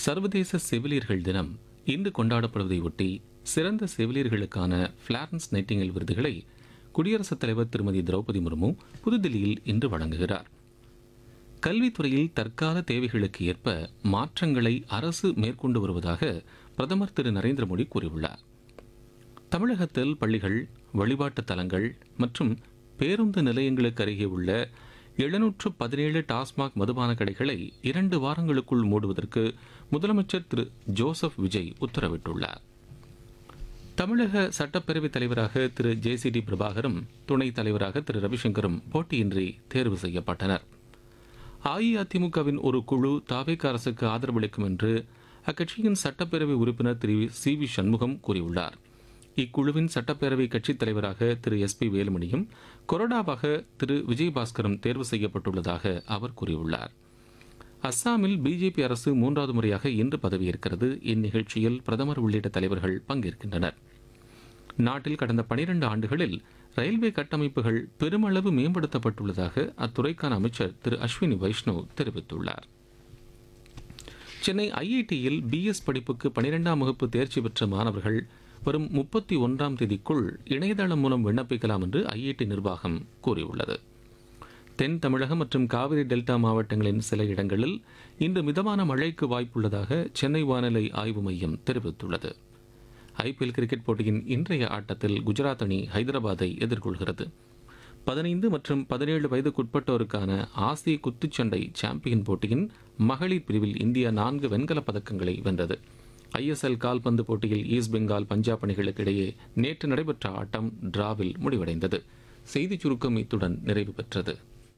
சர்வதேச செவிலியர்கள் தினம் இன்று கொண்டாடப்படுவதை ஒட்டி சிறந்த செவிலியர்களுக்கான பிளாரன்ஸ் நைட்டிங்கல் விருதுகளை குடியரசுத் தலைவர் திருமதி திரௌபதி முர்மு புதுதில்லியில் இன்று வழங்குகிறார் கல்வித்துறையில் தற்கால தேவைகளுக்கு ஏற்ப மாற்றங்களை அரசு மேற்கொண்டு வருவதாக பிரதமர் திரு நரேந்திர மோடி கூறியுள்ளார் தமிழகத்தில் பள்ளிகள் வழிபாட்டுத் தலங்கள் மற்றும் பேருந்து நிலையங்களுக்கு அருகே உள்ள எழுநூற்று பதினேழு டாஸ்மாக் மதுபான கடைகளை இரண்டு வாரங்களுக்குள் மூடுவதற்கு முதலமைச்சர் திரு ஜோசப் விஜய் உத்தரவிட்டுள்ளார் தமிழக சட்டப்பேரவைத் தலைவராக திரு ஜேசிடி பிரபாகரும் துணைத் தலைவராக திரு ரவிசங்கரும் போட்டியின்றி தேர்வு செய்யப்பட்டனர் அஇஅதிமுகவின் ஒரு குழு தாவேக அரசுக்கு ஆதரவளிக்கும் என்று அக்கட்சியின் சட்டப்பேரவை உறுப்பினர் திரு சி வி சண்முகம் கூறியுள்ளார் இக்குழுவின் சட்டப்பேரவை கட்சித் தலைவராக திரு எஸ் பி வேலுமணியும் கொறடாவாக திரு விஜயபாஸ்கரும் தேர்வு செய்யப்பட்டுள்ளதாக அவர் கூறியுள்ளார் அஸ்ஸாமில் பிஜேபி அரசு மூன்றாவது முறையாக இன்று பதவியேற்கிறது இந்நிகழ்ச்சியில் பிரதமர் உள்ளிட்ட தலைவர்கள் பங்கேற்கின்றனர் நாட்டில் கடந்த பனிரெண்டு ஆண்டுகளில் ரயில்வே கட்டமைப்புகள் பெருமளவு மேம்படுத்தப்பட்டுள்ளதாக அத்துறைக்கான அமைச்சர் திரு அஸ்வினி வைஷ்ணவ் தெரிவித்துள்ளார் சென்னை ஐஐடியில் பிஎஸ் படிப்புக்கு பனிரெண்டாம் வகுப்பு தேர்ச்சி பெற்ற மாணவர்கள் வரும் முப்பத்தி ஒன்றாம் தேதிக்குள் இணையதளம் மூலம் விண்ணப்பிக்கலாம் என்று ஐஐடி நிர்வாகம் கூறியுள்ளது தென் தமிழகம் மற்றும் காவிரி டெல்டா மாவட்டங்களின் சில இடங்களில் இன்று மிதமான மழைக்கு வாய்ப்புள்ளதாக சென்னை வானிலை ஆய்வு மையம் தெரிவித்துள்ளது ஐபிஎல் கிரிக்கெட் போட்டியின் இன்றைய ஆட்டத்தில் குஜராத் அணி ஹைதராபாத்தை எதிர்கொள்கிறது பதினைந்து மற்றும் பதினேழு வயதுக்குட்பட்டோருக்கான ஆசிய குத்துச்சண்டை சாம்பியன் போட்டியின் மகளிர் பிரிவில் இந்தியா நான்கு வெண்கலப் பதக்கங்களை வென்றது ஐஎஸ்எல் கால்பந்து போட்டியில் ஈஸ்ட் பெங்கால் பஞ்சாப் அணிகளுக்கு இடையே நேற்று நடைபெற்ற ஆட்டம் டிராவில் முடிவடைந்தது செய்திச் சுருக்கம் இத்துடன் நிறைவு பெற்றது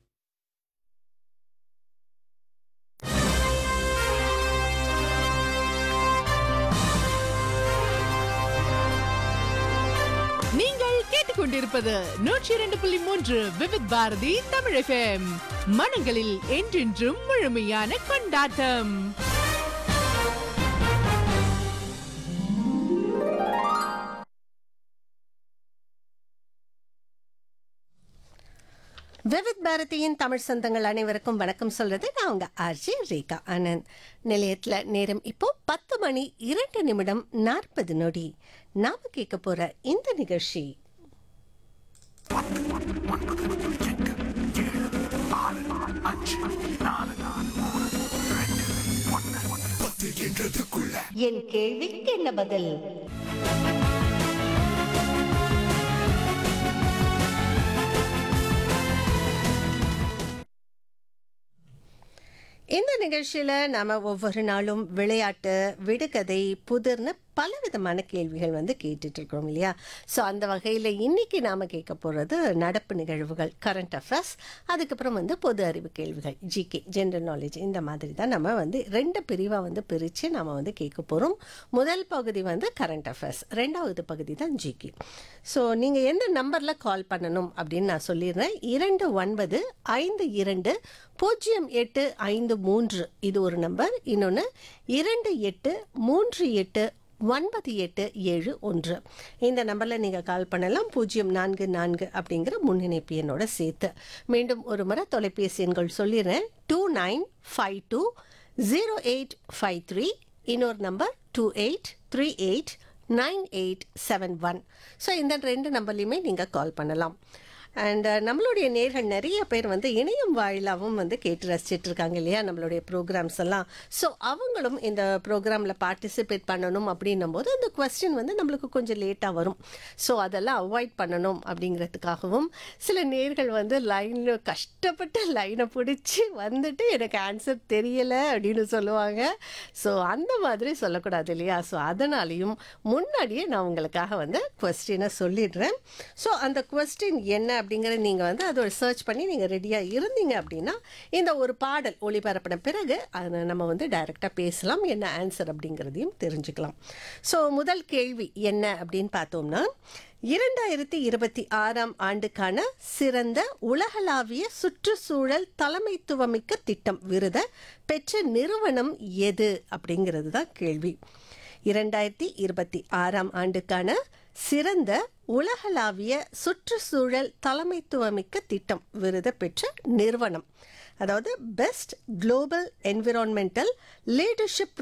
நீங்கள் கேட்டுக்கொண்டிருப்பது நூற்றி இரண்டு புள்ளி மூன்று விவித் பாரதி தமிழ் எஃப்எம் மனங்களில் என்றென்றும் முழுமையான கொண்டாட்டம் விவித் பாரதியின் தமிழ் சொந்தங்கள் அனைவருக்கும் வணக்கம் சொல்றது நான் உங்க ஆர்ஜி ரேகா ஆனந்த் நிலையத்துல நேரம் இப்போ பத்து மணி இரண்டு நிமிடம் நாற்பது நொடி நாம கேட்க போற இந்த நிகழ்ச்சி என் கேள்விக்கு என்ன பதில் இந்த நிகழ்ச்சியில நாம ஒவ்வொரு நாளும் விளையாட்டு விடுகதை புதிர்னு பலவிதமான கேள்விகள் வந்து கேட்டுட்டு இருக்கிறோம் இல்லையா ஸோ அந்த வகையில் இன்னைக்கு நாம கேட்க போறது நடப்பு நிகழ்வுகள் கரண்ட் அஃபேர்ஸ் அதுக்கப்புறம் வந்து பொது அறிவு கேள்விகள் ஜிகே ஜென்ரல் நாலேஜ் இந்த மாதிரி தான் நம்ம வந்து ரெண்டு பிரிவாக வந்து பிரித்து நாம வந்து கேட்க போகிறோம் முதல் பகுதி வந்து கரண்ட் அஃபேர்ஸ் ரெண்டாவது பகுதி தான் ஜிகே ஸோ நீங்கள் எந்த நம்பரில் கால் பண்ணணும் அப்படின்னு நான் சொல்லிடுறேன் இரண்டு ஒன்பது ஐந்து இரண்டு பூஜ்ஜியம் எட்டு ஐந்து மூன்று இது ஒரு நம்பர் இன்னொன்று இரண்டு எட்டு மூன்று எட்டு ஒன்பது எட்டு ஏழு ஒன்று இந்த நம்பரில் நீங்கள் கால் பண்ணலாம் பூஜ்ஜியம் நான்கு நான்கு அப்படிங்கிற முன்னிணைப்பு எண்ணோட சேர்த்து மீண்டும் ஒரு முறை தொலைபேசி எண்கள் சொல்லிடுறேன் two nine five two zero eight five three இன்னொரு number two eight three eight nine eight seven one so இந்த ரெண்டு நம்பர்லையுமே நீங்கள் கால் பண்ணலாம் அண்ட் நம்மளுடைய நேர்கள் நிறைய பேர் வந்து இணையம் வாயிலாகவும் வந்து கேட்டு ரசிச்சிட்டு இருக்காங்க இல்லையா நம்மளுடைய ப்ரோக்ராம்ஸ் எல்லாம் ஸோ அவங்களும் இந்த ப்ரோக்ராமில் பார்ட்டிசிபேட் பண்ணணும் அப்படின்னும் போது அந்த கொஸ்டின் வந்து நம்மளுக்கு கொஞ்சம் லேட்டாக வரும் ஸோ அதெல்லாம் அவாய்ட் பண்ணணும் அப்படிங்கிறதுக்காகவும் சில நேர்கள் வந்து லைனில் கஷ்டப்பட்டு லைனை பிடிச்சி வந்துட்டு எனக்கு ஆன்சர் தெரியலை அப்படின்னு சொல்லுவாங்க ஸோ அந்த மாதிரி சொல்லக்கூடாது இல்லையா ஸோ அதனாலையும் முன்னாடியே நான் உங்களுக்காக வந்து கொஸ்டினை சொல்லிடுறேன் ஸோ அந்த கொஸ்டின் என்ன அப்படிங்கிற நீங்கள் வந்து அதை சர்ச் பண்ணி நீங்கள் ரெடியாக இருந்தீங்க அப்படின்னா இந்த ஒரு பாடல் ஒளிபரப்பின பிறகு அதை நம்ம வந்து டைரெக்டாக பேசலாம் என்ன ஆன்சர் அப்படிங்கிறதையும் தெரிஞ்சுக்கலாம் ஸோ முதல் கேள்வி என்ன அப்படின்னு பார்த்தோம்னா இரண்டாயிரத்தி இருபத்தி ஆறாம் ஆண்டுக்கான சிறந்த உலகளாவிய சுற்றுச்சூழல் தலைமைத்துவமிக்க திட்டம் விருதை பெற்ற நிறுவனம் எது அப்படிங்கிறது தான் கேள்வி இரண்டாயிரத்தி இருபத்தி ஆறாம் ஆண்டுக்கான சிறந்த உலகளாவிய சுற்றுச்சூழல் தலைமைத்துவமிக்க திட்டம் விருதை பெற்ற நிறுவனம் அதாவது பெஸ்ட் குளோபல் என்விரான்மெண்டல் லீடர்ஷிப்